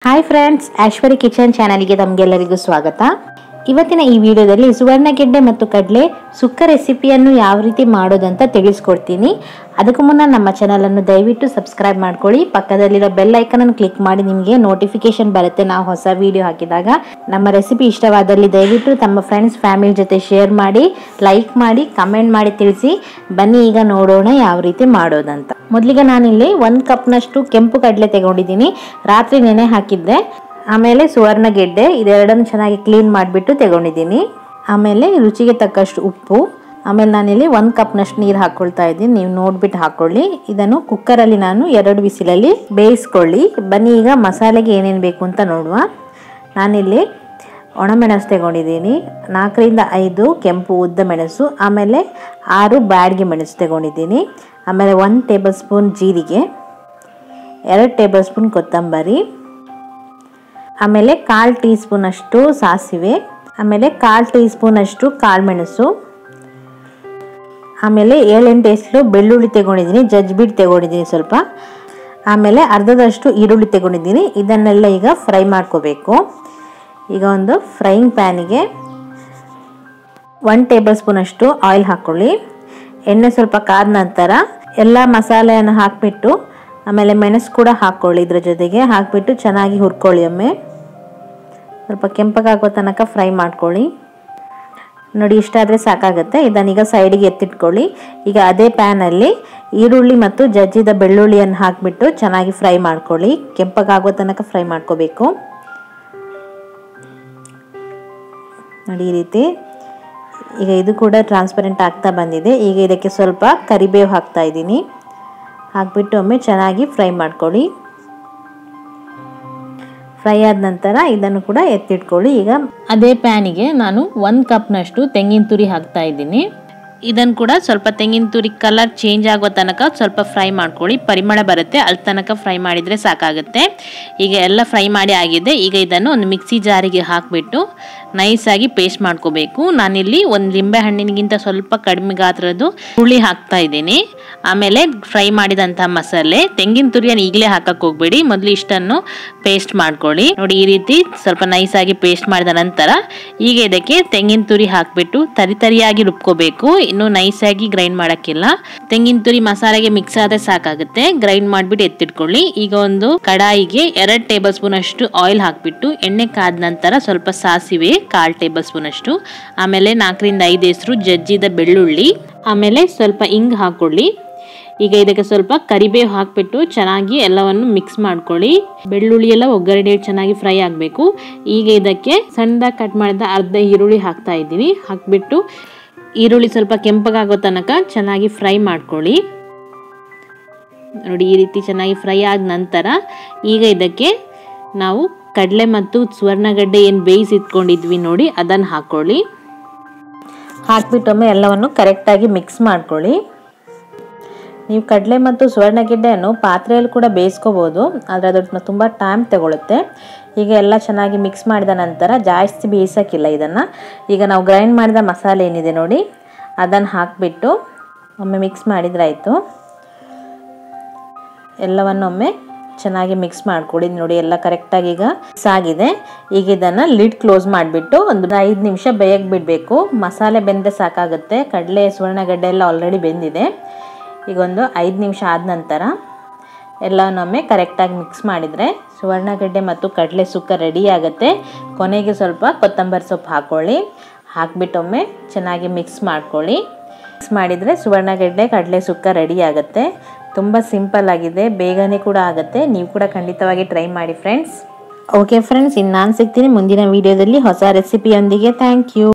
hi friends ಐಶ್ವರಿ kitchen ಚಾನಲ್ಗೆ ತಮಗೆಲ್ಲರಿಗೂ ಸ್ವಾಗತ ಇವತ್ತಿನ ಈ ವಿಡಿಯೋದಲ್ಲಿ ಸುವರ್ಣಗೆಡ್ಡೆ ಮತ್ತು ಕಡಲೆ ಸುಕ್ಕ ರೆಸಿಪಿಯನ್ನು ಯಾವ ರೀತಿ ಮಾಡೋದಂತ ತಿಳಿಸ್ಕೊಡ್ತೀನಿ ಅದಕ್ಕೂ ಮುನ್ನ ನಮ್ಮ ಚಾನಲನ್ನು ದಯವಿಟ್ಟು ಸಬ್ಸ್ಕ್ರೈಬ್ ಮಾಡ್ಕೊಳ್ಳಿ ಪಕ್ಕದಲ್ಲಿರೋ ಬೆಲ್ ಐಕನನ್ನು ಕ್ಲಿಕ್ ಮಾಡಿ ನಿಮಗೆ ನೋಟಿಫಿಕೇಶನ್ ಬರುತ್ತೆ ನಾವು ಹೊಸ ವಿಡಿಯೋ ಹಾಕಿದಾಗ ನಮ್ಮ ರೆಸಿಪಿ ಇಷ್ಟವಾದಲ್ಲಿ ದಯವಿಟ್ಟು ತಮ್ಮ ಫ್ರೆಂಡ್ಸ್ ಫ್ಯಾಮಿಲಿ ಜೊತೆ ಶೇರ್ ಮಾಡಿ ಲೈಕ್ ಮಾಡಿ ಕಮೆಂಟ್ ಮಾಡಿ ತಿಳಿಸಿ ಬನ್ನಿ ಈಗ ನೋಡೋಣ ಯಾವ ರೀತಿ ಮಾಡೋದಂತ ಮೊದಲಿಗೆ ನಾನಿಲ್ಲಿ ಒಂದು ಕಪ್ನಷ್ಟು ಕೆಂಪು ಕಡಲೆ ತಗೊಂಡಿದ್ದೀನಿ ರಾತ್ರಿ ನೆನೆ ಹಾಕಿದ್ದೆ ಆಮೇಲೆ ಸುವರ್ಣ ಗೆಡ್ಡೆ ಇದೆರಡನ್ನು ಚೆನ್ನಾಗಿ ಕ್ಲೀನ್ ಮಾಡಿಬಿಟ್ಟು ತಗೊಂಡಿದ್ದೀನಿ ಆಮೇಲೆ ರುಚಿಗೆ ತಕ್ಕಷ್ಟು ಉಪ್ಪು ಆಮೇಲೆ ನಾನಿಲ್ಲಿ ಒಂದು ಕಪ್ನಷ್ಟು ನೀರು ಹಾಕ್ಕೊಳ್ತಾ ಇದ್ದೀನಿ ನೀವು ನೋಡ್ಬಿಟ್ಟು ಹಾಕ್ಕೊಳ್ಳಿ ಇದನ್ನು ಕುಕ್ಕರಲ್ಲಿ ನಾನು ಎರಡು ವಿಸಿಲಲ್ಲಿ ಬೇಯಿಸ್ಕೊಳ್ಳಿ ಬನ್ನಿ ಈಗ ಮಸಾಲೆಗೆ ಏನೇನು ಬೇಕು ಅಂತ ನೋಡುವ ನಾನಿಲ್ಲಿ ಒಣಮೆಣಸು ತಗೊಂಡಿದ್ದೀನಿ ನಾಲ್ಕರಿಂದ ಐದು ಕೆಂಪು ಉದ್ದ ಮೆಣಸು ಆಮೇಲೆ ಆರು ಬ್ಯಾಡ್ಗೆ ಮೆಣಸು ತಗೊಂಡಿದ್ದೀನಿ ಆಮೇಲೆ ಒಂದು ಟೇಬಲ್ ಸ್ಪೂನ್ ಜೀರಿಗೆ ಎರಡು ಟೇಬಲ್ ಸ್ಪೂನ್ ಕೊತ್ತಂಬರಿ ಆಮೇಲೆ ಕಾಲು ಟೀ ಸ್ಪೂನಷ್ಟು ಸಾಸಿವೆ ಆಮೇಲೆ ಕಾಲು ಟೀ ಸ್ಪೂನಷ್ಟು ಕಾಳುಮೆಣಸು ಆಮೇಲೆ ಏಳೆಂಟು ಎಸ್ಲು ಬೆಳ್ಳುಳ್ಳಿ ತಗೊಂಡಿದ್ದೀನಿ ಜಜ್ಬಿಟ್ಟು ತಗೊಂಡಿದ್ದೀನಿ ಸ್ವಲ್ಪ ಆಮೇಲೆ ಅರ್ಧದಷ್ಟು ಈರುಳ್ಳಿ ತಗೊಂಡಿದ್ದೀನಿ ಇದನ್ನೆಲ್ಲ ಈಗ ಫ್ರೈ ಮಾಡ್ಕೋಬೇಕು ಈಗ ಒಂದು ಫ್ರೈಯಿಂಗ್ ಪ್ಯಾನಿಗೆ ಒನ್ ಟೇಬಲ್ ಸ್ಪೂನಷ್ಟು ಆಯಿಲ್ ಹಾಕ್ಕೊಳ್ಳಿ ಎಣ್ಣೆ ಸ್ವಲ್ಪ ಕಾದ ನಂತರ ಎಲ್ಲ ಮಸಾಲೆಯನ್ನು ಹಾಕಿಬಿಟ್ಟು ಆಮೇಲೆ ಮೆಣಸು ಕೂಡ ಹಾಕ್ಕೊಳ್ಳಿ ಇದ್ರ ಜೊತೆಗೆ ಹಾಕಿಬಿಟ್ಟು ಚೆನ್ನಾಗಿ ಹುರ್ಕೊಳ್ಳಿ ಒಮ್ಮೆ ಸ್ವಲ್ಪ ಕೆಂಪಗಾಗೋ ತನಕ ಫ್ರೈ ಮಾಡ್ಕೊಳ್ಳಿ ನೋಡಿ ಇಷ್ಟ ಆದರೆ ಸಾಕಾಗುತ್ತೆ ಇದನ್ನೀಗ ಸೈಡಿಗೆ ಎತ್ತಿಟ್ಕೊಳ್ಳಿ ಈಗ ಅದೇ ಪ್ಯಾನಲ್ಲಿ ಈರುಳ್ಳಿ ಮತ್ತು ಜಜ್ಜಿದ ಬೆಳ್ಳುಳ್ಳಿಯನ್ನು ಹಾಕಿಬಿಟ್ಟು ಚೆನ್ನಾಗಿ ಫ್ರೈ ಮಾಡ್ಕೊಳ್ಳಿ ಕೆಂಪಗಾಗೋ ತನಕ ಫ್ರೈ ಮಾಡ್ಕೋಬೇಕು ನೋಡಿ ಈ ರೀತಿ ಈಗ ಇದು ಕೂಡ ಟ್ರಾನ್ಸ್ಪರೆಂಟ್ ಆಗ್ತಾ ಬಂದಿದೆ ಈಗ ಇದಕ್ಕೆ ಸ್ವಲ್ಪ ಕರಿಬೇವು ಹಾಕ್ತಾ ಇದ್ದೀನಿ ಹಾಕ್ಬಿಟ್ಟು ಒಮ್ಮೆ ಚೆನ್ನಾಗಿ ಫ್ರೈ ಮಾಡ್ಕೊಳ್ಳಿ ಫ್ರೈ ಆದ ನಂತರ ಇದನ್ನು ಕೂಡ ಎತ್ತಿಟ್ಕೊಳ್ಳಿ ಈಗ ಅದೇ ಪ್ಯಾನಿಗೆ ನಾನು ಒಂದು ಕಪ್ನಷ್ಟು ತೆಂಗಿನ ತುರಿ ಹಾಕ್ತಾ ಇದ್ದೀನಿ ಇದನ್ನು ಕೂಡ ಸ್ವಲ್ಪ ತೆಂಗಿನ ತುರಿ ಕಲರ್ ಚೇಂಜ್ ಆಗೋ ತನಕ ಸ್ವಲ್ಪ ಫ್ರೈ ಮಾಡ್ಕೊಳ್ಳಿ ಪರಿಮಳ ಬರುತ್ತೆ ಅಲ್ಲಿ ತನಕ ಫ್ರೈ ಮಾಡಿದರೆ ಸಾಕಾಗುತ್ತೆ ಈಗ ಎಲ್ಲ ಫ್ರೈ ಮಾಡಿ ಆಗಿದೆ ಈಗ ಇದನ್ನು ಒಂದು ಮಿಕ್ಸಿ ಜಾರಿಗೆ ಹಾಕಿಬಿಟ್ಟು ನೈಸಾಗಿ ಪೇಸ್ಟ್ ಮಾಡ್ಕೋಬೇಕು ನಾನಿಲ್ಲಿ ಒಂದು ಲಿಂಬೆ ಹಣ್ಣಿನಗಿಂತ ಸ್ವಲ್ಪ ಕಡಿಮೆ ಗಾತ್ರದ್ದು ಹುಳಿ ಹಾಕ್ತಾ ಇದ್ದೀನಿ ಆಮೇಲೆ ಫ್ರೈ ಮಾಡಿದಂಥ ಮಸಾಲೆ ತೆಂಗಿನ ತುರಿಯನ್ನು ಈಗಲೇ ಹಾಕಕ್ಕೆ ಹೋಗ್ಬೇಡಿ ಮೊದಲು ಇಷ್ಟನ್ನು ಪೇಸ್ಟ್ ಮಾಡ್ಕೊಳ್ಳಿ ನೋಡಿ ಈ ರೀತಿ ಸ್ವಲ್ಪ ನೈಸಾಗಿ ಪೇಸ್ಟ್ ಮಾಡಿದ ನಂತರ ಈಗ ಇದಕ್ಕೆ ತೆಂಗಿನ ತುರಿ ಹಾಕಿಬಿಟ್ಟು ತರಿ ತರಿಯಾಗಿ ರುಬ್ಕೋಬೇಕು ಇನ್ನು ನೈಸಾಗಿ ಗ್ರೈಂಡ್ ಮಾಡೋಕ್ಕಿಲ್ಲ ತೆಂಗಿನ ತುರಿ ಮಸಾಲೆಗೆ ಮಿಕ್ಸ್ ಆದರೆ ಸಾಕಾಗುತ್ತೆ ಗ್ರೈಂಡ್ ಮಾಡಿಬಿಟ್ಟು ಎತ್ತಿಟ್ಕೊಳ್ಳಿ ಈಗ ಒಂದು ಕಡಾಯಿಗೆ ಎರಡು ಟೇಬಲ್ ಸ್ಪೂನ್ ಅಷ್ಟು ಆಯಿಲ್ ಹಾಕಿಬಿಟ್ಟು ಎಣ್ಣೆ ಕಾದ ನಂತರ ಸ್ವಲ್ಪ ಸಾಸಿವೆ ಕಾಲು ಟೇಬಲ್ ಸ್ಪೂನ್ ಅಷ್ಟು ಆಮೇಲೆ ನಾಲ್ಕರಿಂದ ಐದು ಹೆಸರು ಜಜ್ಜಿದ ಬೆಳ್ಳುಳ್ಳಿ ಆಮೇಲೆ ಸ್ವಲ್ಪ ಇಂಗ್ ಹಾಕೊಳ್ಳಿ ಈಗ ಇದಕ್ಕೆ ಸ್ವಲ್ಪ ಕರಿಬೇವು ಹಾಕಿಬಿಟ್ಟು ಚೆನ್ನಾಗಿ ಎಲ್ಲವನ್ನು ಮಿಕ್ಸ್ ಮಾಡ್ಕೊಳ್ಳಿ ಬೆಳ್ಳುಳ್ಳಿ ಎಲ್ಲ ಒಗ್ಗರಣೆ ಚೆನ್ನಾಗಿ ಫ್ರೈ ಆಗಬೇಕು ಈಗ ಇದಕ್ಕೆ ಸಣ್ಣದಾಗಿ ಕಟ್ ಮಾಡಿದ ಅರ್ಧ ಈರುಳ್ಳಿ ಹಾಕ್ತಾ ಇದ್ದೀನಿ ಹಾಕಿಬಿಟ್ಟು ಈರುಳ್ಳಿ ಸ್ವಲ್ಪ ಕೆಂಪಗಾಗೋ ತನಕ ಚೆನ್ನಾಗಿ ಫ್ರೈ ಮಾಡ್ಕೊಳ್ಳಿ ನೋಡಿ ಈ ರೀತಿ ಚೆನ್ನಾಗಿ ಫ್ರೈ ಆದ ನಂತರ ಈಗ ಇದಕ್ಕೆ ನಾವು ಕಡಲೆ ಮತ್ತು ಸುವರ್ಣಗಡ್ಡೆ ಏನು ಬೇಯಿಸಿ ಇಟ್ಕೊಂಡಿದ್ವಿ ನೋಡಿ ಅದನ್ನು ಹಾಕ್ಕೊಳ್ಳಿ ಹಾಕ್ಬಿಟ್ಟೊಮ್ಮೆ ಎಲ್ಲವನ್ನು ಕರೆಕ್ಟಾಗಿ ಮಿಕ್ಸ್ ಮಾಡ್ಕೊಳ್ಳಿ ನೀವು ಕಡಲೆ ಮತ್ತು ಸುವರ್ಣಗೆಡ್ಡೆಯನ್ನು ಪಾತ್ರೆಯಲ್ಲಿ ಕೂಡ ಬೇಯಿಸ್ಕೋಬೋದು ಆದರೆ ಅದು ತುಂಬ ಟೈಮ್ ತಗೊಳುತ್ತೆ ಈಗ ಎಲ್ಲ ಚೆನ್ನಾಗಿ ಮಿಕ್ಸ್ ಮಾಡಿದ ನಂತರ ಜಾಸ್ತಿ ಬೇಯಿಸೋಕ್ಕಿಲ್ಲ ಇದನ್ನು ಈಗ ನಾವು ಗ್ರೈಂಡ್ ಮಾಡಿದ ಮಸಾಲೆ ಏನಿದೆ ನೋಡಿ ಅದನ್ನು ಹಾಕಿಬಿಟ್ಟು ಒಮ್ಮೆ ಮಿಕ್ಸ್ ಮಾಡಿದ್ರಾಯಿತು ಎಲ್ಲವನ್ನೊಮ್ಮೆ ಚೆನ್ನಾಗಿ ಮಿಕ್ಸ್ ಮಾಡ್ಕೊಳ್ಳಿ ನೋಡಿ ಎಲ್ಲ ಕರೆಕ್ಟಾಗಿ ಈಗ ಮಿಕ್ಸ್ ಆಗಿದೆ ಈಗ ಇದನ್ನು ಲಿಡ್ ಕ್ಲೋಸ್ ಮಾಡಿಬಿಟ್ಟು ಒಂದು ಐದು ನಿಮಿಷ ಬೇಯಕ್ಕೆ ಬಿಡಬೇಕು ಮಸಾಲೆ ಬೆಂದರೆ ಸಾಕಾಗುತ್ತೆ ಕಡಲೆ ಸುವರ್ಣಗಡ್ಡೆ ಎಲ್ಲ ಆಲ್ರೆಡಿ ಬೆಂದಿದೆ ಈಗ ಒಂದು ಐದು ನಿಮಿಷ ಆದ ನಂತರ ಎಲ್ಲವನ್ನೊಮ್ಮೆ ಕರೆಕ್ಟಾಗಿ ಮಿಕ್ಸ್ ಮಾಡಿದರೆ ಸುವರ್ಣಗಡ್ಡೆ ಮತ್ತು ಕಡಲೆ ಸುಕ್ಕ ರೆಡಿ ಆಗುತ್ತೆ ಕೊನೆಗೆ ಸ್ವಲ್ಪ ಕೊತ್ತಂಬರಿ ಸೊಪ್ಪು ಹಾಕ್ಕೊಳ್ಳಿ ಹಾಕ್ಬಿಟ್ಟೊಮ್ಮೆ ಚೆನ್ನಾಗಿ ಮಿಕ್ಸ್ ಮಾಡ್ಕೊಳ್ಳಿ ಮಿಕ್ಸ್ ಮಾಡಿದರೆ ಸುವರ್ಣಗಡ್ಡೆ ಕಡಲೆ ಸುಕ್ಕ ರೆಡಿ ಆಗುತ್ತೆ ತುಂಬ ಸಿಂಪಲ್ ಆಗಿದೆ ಬೇಗನೆ ಕೂಡ ಆಗುತ್ತೆ ನೀವು ಕೂಡ ಖಂಡಿತವಾಗಿ ಟ್ರೈ ಮಾಡಿ ಫ್ರೆಂಡ್ಸ್ ಓಕೆ ಫ್ರೆಂಡ್ಸ್ ಇನ್ನು ನಾನು ಸಿಗ್ತೀನಿ ಮುಂದಿನ ವಿಡಿಯೋದಲ್ಲಿ ಹೊಸ ರೆಸಿಪಿಯೊಂದಿಗೆ ಥ್ಯಾಂಕ್ ಯು